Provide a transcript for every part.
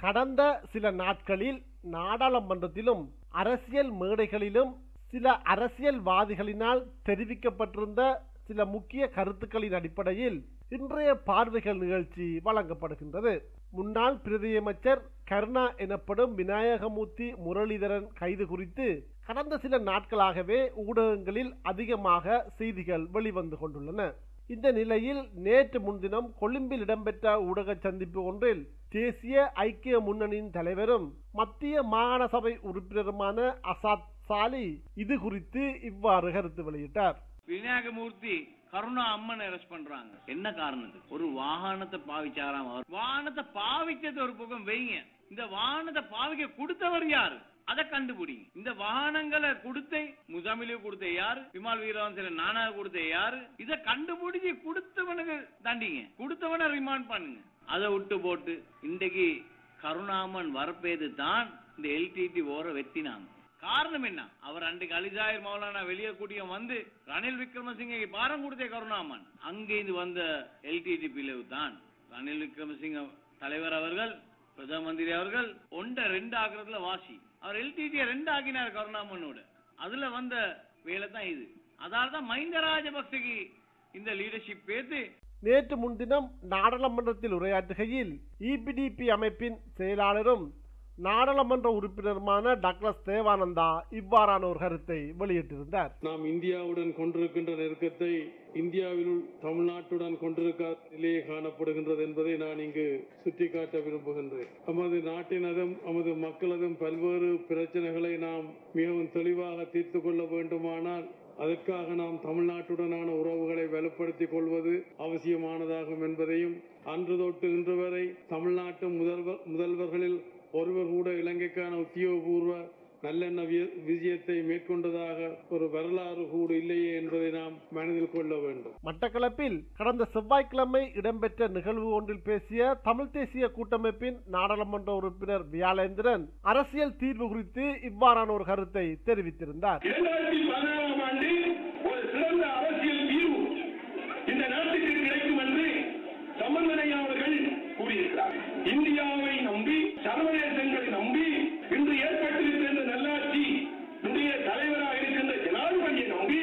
கடந்த சில நாட்களில் நாடாளுமன்றத்திலும் அரசியல் மேடைகளிலும் சில அரசியல்வாதிகளினால் தெரிவிக்கப்பட்டிருந்த சில முக்கிய கருத்துக்களின் அடிப்படையில் இன்றைய பார்வைகள் நிகழ்ச்சி வழங்கப்படுகின்றது முன்னாள் பிரதியமைச்சர் கருணா எனப்படும் விநாயகமூர்த்தி முரளிதரன் கைது குறித்து கடந்த சில நாட்களாகவே ஊடகங்களில் அதிகமாக செய்திகள் வெளிவந்து கொண்டுள்ளன இந்த நிலையில் நேற்று முன்தினம் கொழும்பில் இடம்பெற்ற ஊடக சந்திப்பு ஒன்றில் தேசிய ஐக்கிய முன்னணியின் தலைவரும் மத்திய மாகாண சபை உறுப்பினருமான அசாத் சாலி இது குறித்து இவ்வாறு கருத்து வெளியிட்டார் விநாயகமூர்த்தி கருணா அம்மன் அரெஸ்ட் பண்றாங்க என்ன காரணத்துக்கு ஒரு வாகனத்தை பாவிச்சாராம் அவர் வாகனத்தை பாவிச்சது ஒரு பக்கம் வைங்க இந்த வாகனத்தை பாவிக்க கொடுத்தவர் யாரு அதை கண்டுபிடிங்க இந்த வாகனங்களை கொடுத்த முசாமிலு கொடுத்த யாரு விமால் வீரவன்சன் நானா கொடுத்த யாரு இதை கண்டுபிடிச்சு கொடுத்தவனுக்கு தண்டிங்க கொடுத்தவனை ரிமாண்ட் பண்ணுங்க அதை விட்டு போட்டு இன்றைக்கு கருணாமன் வரப்பேது தான் இந்த எல்டிடி ஓர வெத்தினாங்க காரணம் என்ன அவர் அன்றைக்கு அலிஜாயர் மௌலானா வெளியே கூட்டிய வந்து ரணில் விக்ரமசிங்கை பாரம் கொடுத்தே கருணாமன் அங்கிருந்து வந்த எல்டிடி பிளவு தான் ரணில் விக்ரமசிங்க தலைவர் அவர்கள் பிரதம மந்திரி அவர்கள் ஒன்றை ரெண்டு ஆக்குறதுல வாசி அவர் எல்டிடியை ரெண்டு ஆக்கினார் கருணாமனோட அதுல வந்த வேலை தான் இது அதால தான் மஹிந்த ராஜபக்சேக்கு இந்த லீடர்ஷிப் பேத்து நேற்று முன்தினம் நாடாளுமன்றத்தில் உரையாற்றுகையில் இபிடிபி அமைப்பின் செயலாளரும் நாடாளுமன்ற உறுப்பினருமான டாக்டர் தேவானந்தா இவ்வாறான ஒரு கருத்தை வெளியிட்டிருந்தார் நாம் இந்தியாவுடன் கொண்டிருக்கின்ற நெருக்கத்தை இந்தியாவில் தமிழ்நாட்டுடன் கொண்டிருக்க நிலையே காணப்படுகின்றது என்பதை நான் இங்கு சுட்டிக்காட்ட விரும்புகின்றேன் நமது நாட்டினதும் நமது மக்களதும் பல்வேறு பிரச்சனைகளை நாம் மிகவும் தெளிவாக தீர்த்து கொள்ள வேண்டுமானால் அதற்காக நாம் தமிழ்நாட்டுடனான உறவுகளை வலுப்படுத்திக் கொள்வது அவசியமானதாகும் என்பதையும் அன்று தொட்டு இன்று வரை தமிழ்நாட்டு முதல்வர் முதல்வர்களில் ஒருவர் கூட இலங்கைக்கான உத்தியோகபூர்வ நல்லெண்ண வி- விஜயத்தை மேற்கொண்டதாக ஒரு வரலாறு கூட இல்லையே என்பதை நாம் மனதில் கொள்ள வேண்டும் மட்டக்களப்பில் கடந்த செவ்வாய்க்கிழமை இடம்பெற்ற நிகழ்வு ஒன்றில் பேசிய தமிழ் தேசிய கூட்டமைப்பின் நாடாளுமன்ற உறுப்பினர் வியாழேந்திரன் அரசியல் தீர்வு குறித்து இவ்வாறான ஒரு கருத்தை தெரிவித்திருந்தார் இரண்டாயிரத்தி பதினாறாம் ஆண்டு ஒரு சிறந்த அரசியல் தீர்வு இந்த நாட்டுக்கு கிடைக்கும் என்று சம்பந்தனையா அவர்கள் கூறியிருக்கிறார் இந்தியாவை நம்பி சர்வதேசங்களை நம்பி இன்று ஏற்பட்டிருக்கின்ற நல்லாட்சி இன்றைய தலைவராக இருக்கின்ற ஜனாதிபதியை நம்பி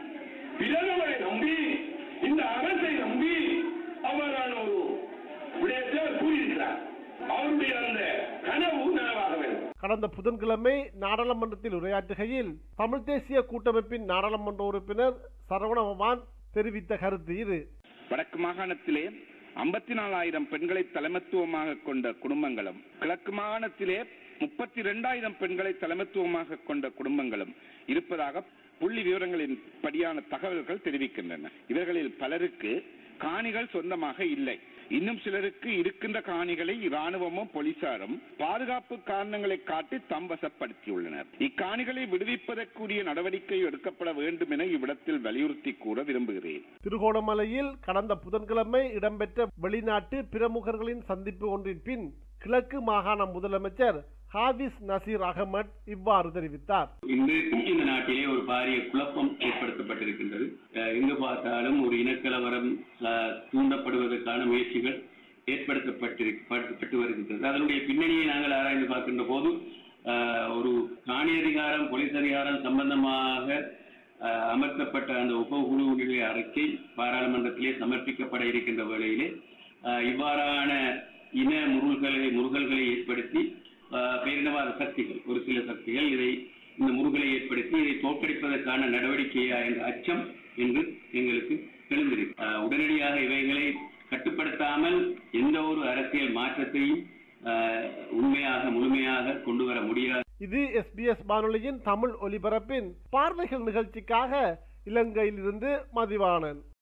பிரதமரை நம்பி இந்த அரசை நம்பி அவரான ஒரு விடயத்தை அவர் கூறியிருக்கிறார் அவருடைய அந்த கனவு நனவாக வேண்டும் கடந்த புதன்கிழமை நாடாளுமன்றத்தில் உரையாற்றுகையில் தமிழ் தேசிய கூட்டமைப்பின் நாடாளுமன்ற உறுப்பினர் சரவணபவான் தெரிவித்த கருத்து இது வடக்கு மாகாணத்திலே ஐம்பத்தி நாலாயிரம் பெண்களை தலைமத்துவமாக கொண்ட குடும்பங்களும் கிழக்கு மாகாணத்திலே முப்பத்தி இரண்டாயிரம் பெண்களை தலைமத்துவமாக கொண்ட குடும்பங்களும் இருப்பதாக புள்ளி விவரங்களின் படியான தகவல்கள் தெரிவிக்கின்றன இவர்களில் பலருக்கு காணிகள் சொந்தமாக இல்லை இன்னும் சிலருக்கு இருக்கின்ற காணிகளை இராணுவமும் போலீசாரும் பாதுகாப்பு காரணங்களை காட்டி தம்பசப்படுத்தியுள்ளனர் இக்காணிகளை விடுவிப்பதற்குரிய நடவடிக்கை எடுக்கப்பட வேண்டும் என இவ்விடத்தில் வலியுறுத்தி கூற விரும்புகிறேன் திருகோணமலையில் கடந்த புதன்கிழமை இடம்பெற்ற வெளிநாட்டு பிரமுகர்களின் சந்திப்பு ஒன்றின் பின் கிழக்கு மாகாண முதலமைச்சர் ஹாபிஸ் நசீர் அகமட் இவ்வாறு தெரிவித்தார் இன்று இந்த நாட்டிலே ஒரு பாரிய குழப்பம் ஏற்படுத்தப்பட்டிருக்கின்றது அஹ் எங்கு பார்த்தாலும் ஒரு இனக்கலவரம் அஹ், தூண்டப்படுவதற்கான முயற்சிகள் ஏற்படுத்தப்பட்டிருப்பட்டு வருகின்றது அதனுடைய பின்னணியை நாங்கள் ஆராய்ந்து பார்க்கின்ற போது அஹ், ஒரு காணி அதிகாரம் போலீஸ் அதிகாரம் சம்பந்தமாக அஹ், அமர்த்தப்பட்ட அந்த உபகுழுவுடைய அறிக்கை பாராளுமன்றத்திலே சமர்ப்பிக்கப்பட இருக்கின்ற வேளையிலே அஹ், இவ்வாறான இன முருகல்களை முருகல்களை ஏற்படுத்தி அஹ், பேரினவாத சக்திகள் ஒரு சில சக்திகள் இதை இந்த முருகலை ஏற்படுத்தி இதை தோற்கடிப்பதற்கான நடவடிக்கையா என்ற அச்சம் என்று எங்களுக்கு எழுந்திருக்கு அஹ், உடனடியாக இவைகளை கட்டுப்படுத்தாமல் எந்த ஒரு அரசியல் மாற்றத்தையும் அஹ், உண்மையாக முழுமையாக கொண்டு வர முடியாது இது எஸ்பிஎஸ் வானொலியின் தமிழ் ஒலிபரப்பின் பார்வைகள் நிகழ்ச்சிக்காக இலங்கையிலிருந்து மதிவாணன்